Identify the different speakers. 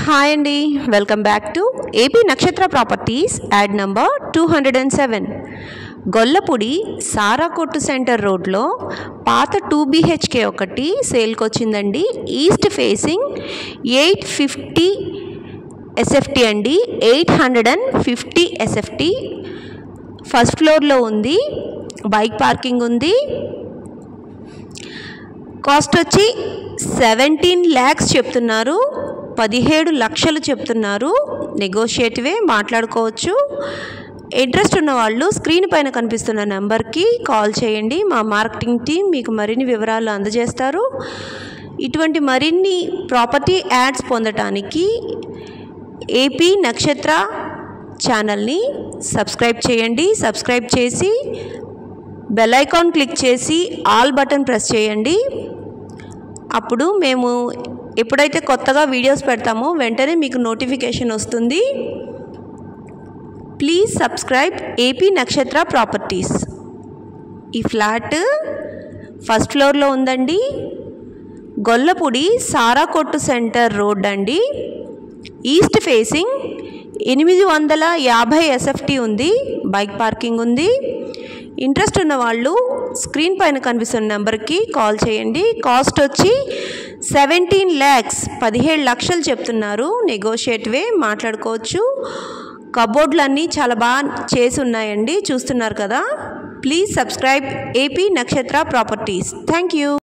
Speaker 1: hi అండి welcome back to AP Nakshatra properties ad number two hundred and seven Gollapudi Sarakottu centre రోడ్లో పాత two BHK ఒకటి సేల్కి వచ్చిందండి east facing eight fifty SFT అండి eight hundred and fifty SFT first ఫ్లోర్లో ఉంది బైక్ పార్కింగ్ ఉంది కాస్ట్ వచ్చి సెవెంటీన్ ల్యాక్స్ చెప్తున్నారు పదిహేడు లక్షలు చెప్తున్నారు నెగోషియేటివే మాట్లాడుకోవచ్చు ఇంట్రెస్ట్ ఉన్న వాళ్ళు స్క్రీన్ పైన కనిపిస్తున్న నెంబర్కి కాల్ చేయండి మా మార్కెటింగ్ టీం మీకు మరిన్ని వివరాలు అందజేస్తారు ఇటువంటి మరిన్ని ప్రాపర్టీ యాడ్స్ పొందటానికి ఏపీ నక్షత్ర ఛానల్ని సబ్స్క్రైబ్ చేయండి సబ్స్క్రైబ్ చేసి బెల్ ఐకాన్ క్లిక్ చేసి ఆల్ బటన్ ప్రెస్ చేయండి అప్పుడు మేము ఎప్పుడైతే కొత్తగా వీడియోస్ పెడతామో వెంటనే మీకు నోటిఫికేషన్ వస్తుంది please subscribe AP Nakshatra properties ఈ ఫ్లాట్ ఫస్ట్ ఫ్లోర్లో ఉందండి గొల్లపూడి సారాకొట్టు సెంటర్ రోడ్ అండి ఈస్ట్ ఫేసింగ్ ఎనిమిది వందల యాభై ఎస్ఎఫ్టీ ఉంది బైక్ పార్కింగ్ ఉంది ఇంట్రెస్ట్ ఉన్న వాళ్ళు స్క్రీన్ పైన కనిపిస్తున్న నెంబర్కి కాల్ చేయండి కాస్ట్ వచ్చి సెవెంటీన్ ల్యాక్స్ పదిహేడు లక్షలు చెప్తున్నారు నెగోషియేటివే మాట్లాడుకోవచ్చు కబోర్డ్లు అన్నీ చాలా బాగా చేసి ఉన్నాయండి చూస్తున్నారు కదా please subscribe AP Nakshatra properties thank you